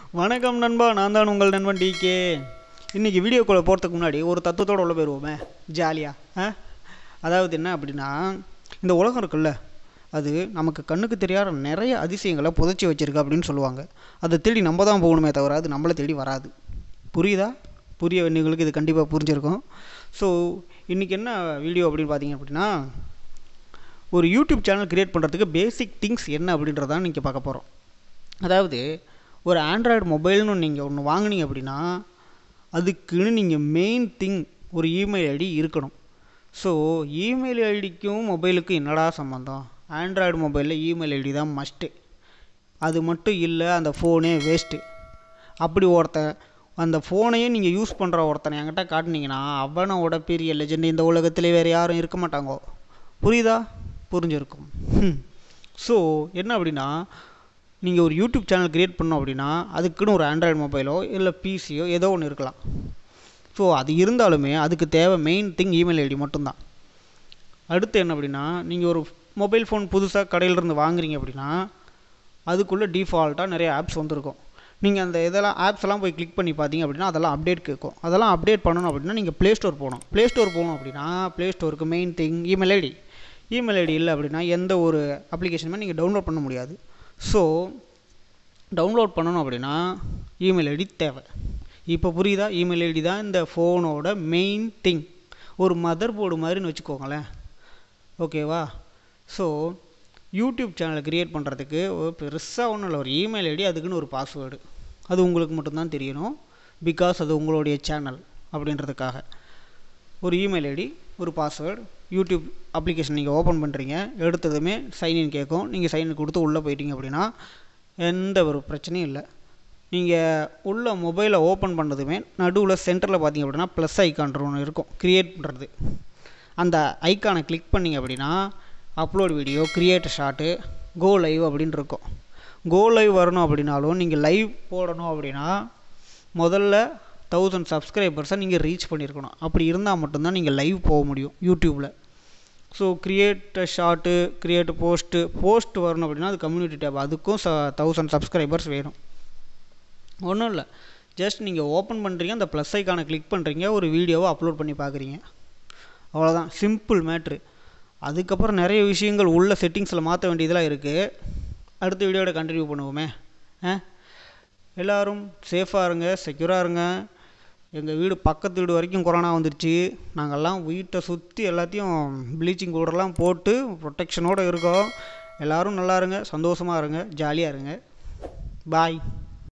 வணக்கம் நண்பா நான் தான் உங்கள் நண்பன் டிகே இன்றைக்கி வீடியோக்குள்ளே போகிறதுக்கு முன்னாடி ஒரு தத்துவத்தோடு உள்ள போயிடுவோமே ஜாலியாக ஆ அதாவது என்ன அப்படின்னா இந்த உலகம் இருக்குல்ல அது நமக்கு கண்ணுக்கு தெரியாத நிறைய அதிசயங்களை புதைச்சி வச்சிருக்கு அப்படின்னு சொல்லுவாங்க அதை தேடி நம்ம தான் போகணுமே தவிர அது நம்மளை தேடி வராது புரியுதா புரிய வேண்டியவங்களுக்கு இது கண்டிப்பாக புரிஞ்சிருக்கும் ஸோ இன்றைக்கி என்ன வீடியோ அப்படின்னு பார்த்தீங்க அப்படின்னா ஒரு யூடியூப் சேனல் கிரியேட் பண்ணுறதுக்கு பேசிக் திங்ஸ் என்ன அப்படின்றதான் நீங்கள் பார்க்க போகிறோம் அதாவது ஒரு ஆண்ட்ராய்டு மொபைல்னு நீங்கள் ஒன்று வாங்குனீங்க அப்படின்னா அதுக்குன்னு நீங்கள் மெயின் திங் ஒரு இமெயில் ஐடி இருக்கணும் ஸோ இமெயில் ஐடிக்கும் மொபைலுக்கும் என்னடா சம்மந்தம் ஆண்ட்ராய்டு மொபைலில் இமெயில் ஐடி தான் மஸ்ட்டு அது மட்டும் இல்லை அந்த ஃபோனே வேஸ்ட்டு அப்படி ஒருத்தன் அந்த ஃபோனையே நீங்கள் யூஸ் பண்ணுற ஒருத்தனை என்கிட்ட காட்டினீங்கன்னா அவனோட பெரிய லெஜெண்ட் இந்த உலகத்திலே வேறு யாரும் இருக்க மாட்டாங்கோ புரியுதா புரிஞ்சிருக்கும் ஸோ என்ன அப்படின்னா நீங்கள் ஒரு யூடியூப் சேனல் க்ரியேட் பண்ணோம் அப்படின்னா அதுக்குன்னு ஒரு ஆண்ட்ராய்டு மொபைலோ இல்லை பிசியோ ஏதோ ஒன்று இருக்கலாம் ஸோ அது இருந்தாலுமே அதுக்கு தேவை மெயின் திங் இமெயில் ஐடி மட்டும்தான் அடுத்து என்ன அப்படின்னா நீங்கள் ஒரு மொபைல் ஃபோன் புதுசாக கடையிலேருந்து வாங்குறீங்க அப்படின்னா அதுக்குள்ளே டிஃபால்ட்டாக நிறைய ஆப்ஸ் வந்திருக்கும் நீங்கள் அந்த இதெல்லாம் ஆப்ஸ் எல்லாம் போய் கிளிக் பண்ணி பார்த்தீங்க அப்படின்னா அதெல்லாம் அப்டேட் கேட்கும் அதெல்லாம் அப்டேட் பண்ணணும் அப்படின்னா நீங்கள் ப்ளே ஸ்டோர் போகணும் ப்ளே ஸ்டோர் போகணும் அப்படின்னா ப்ளே ஸ்டோருக்கு main thing email ID email ID இல்லை அப்படின்னா எந்த ஒரு அப்ளிகேஷனுமே நீங்கள் டவுன்லோட் பண்ண முடியாது ஸோ டவுன்லோட் பண்ணணும் அப்படின்னா இமெயில் ஐடி தேவை இப்போ புரியுதா இமெயில் ஐடி தான் இந்த ஃபோனோட மெயின் திங் ஒரு மதர் போர்டு மாதிரின்னு வச்சுக்கோங்களேன் ஓகேவா ஸோ யூடியூப் சேனலை க்ரியேட் பண்ணுறதுக்கு ஒரு பெருசாக ஒன்றும் இல்லை ஒரு இமெயில் ஐடி அதுக்குன்னு ஒரு பாஸ்வேர்டு அது உங்களுக்கு மட்டும்தான் தெரியணும் பிகாஸ் அது உங்களுடைய சேனல் அப்படின்றதுக்காக ஒரு இமெயில் ஐடி ஒரு பாஸ்வேர்டு யூடியூப் அப்ளிகேஷன் நீங்கள் ஓப்பன் பண்ணுறீங்க எடுத்ததுமே சைன்இன் கேட்கும் நீங்கள் சைன்இன் கொடுத்து உள்ளே போயிட்டீங்க அப்படின்னா எந்த ஒரு பிரச்சனையும் இல்லை நீங்கள் உள்ள மொபைலை ஓப்பன் பண்ணதுமே நடுவில் சென்டரில் பார்த்தீங்க அப்படின்னா ப்ளஸ் ஐக்கான்ற ஒன்று இருக்கும் க்ரியேட் பண்ணுறது அந்த ஐக்கானை கிளிக் பண்ணிங்க அப்படின்னா upload video create short go live அப்படின்னு இருக்கும் கோ லைவ் வரணும் அப்படின்னாலும் நீங்கள் லைவ் போடணும் அப்படின்னா முதல்ல தௌசண்ட் சப்ஸ்கிரைபர்ஸை நீங்கள் ரீச் பண்ணியிருக்கணும் அப்படி இருந்தால் மட்டும்தான் நீங்கள் லைவ் போக முடியும் யூடியூப்பில் so create short create post post வரணும் அப்படின்னா அது கம்யூனிட்டி டேப் அதுக்கும் ச தௌசண்ட் சப்ஸ்கிரைபர்ஸ் வேணும் ஒன்றும் இல்லை ஜஸ்ட் நீங்கள் ஓப்பன் பண்ணுறீங்க அந்த ப்ளஸ் ஐக்கானை கிளிக் பண்ணுறீங்க ஒரு வீடியோவை அப்லோட் பண்ணி பார்க்குறீங்க அவ்வளோதான் சிம்பிள் மேட்ரு அதுக்கப்புறம் நிறைய விஷயங்கள் உள்ள செட்டிங்ஸில் மாற்ற வேண்டியதெல்லாம் இருக்குது அடுத்த வீடியோட கண்டினியூ பண்ணுவோமே ஆ எல்லோரும் சேஃபாக இருங்க செக்யூராக இருங்க எங்கள் வீடு பக்கத்து வீடு வரைக்கும் கொரோனா வந்துருச்சு நாங்கள்லாம் வீட்டை சுற்றி எல்லாத்தையும் ப்ளீச்சிங் பவுடர்லாம் போட்டு ப்ரொட்டெக்ஷனோடு இருக்கோம் எல்லோரும் நல்லா இருங்க சந்தோஷமாக இருங்க ஜாலியாக இருங்க பாய்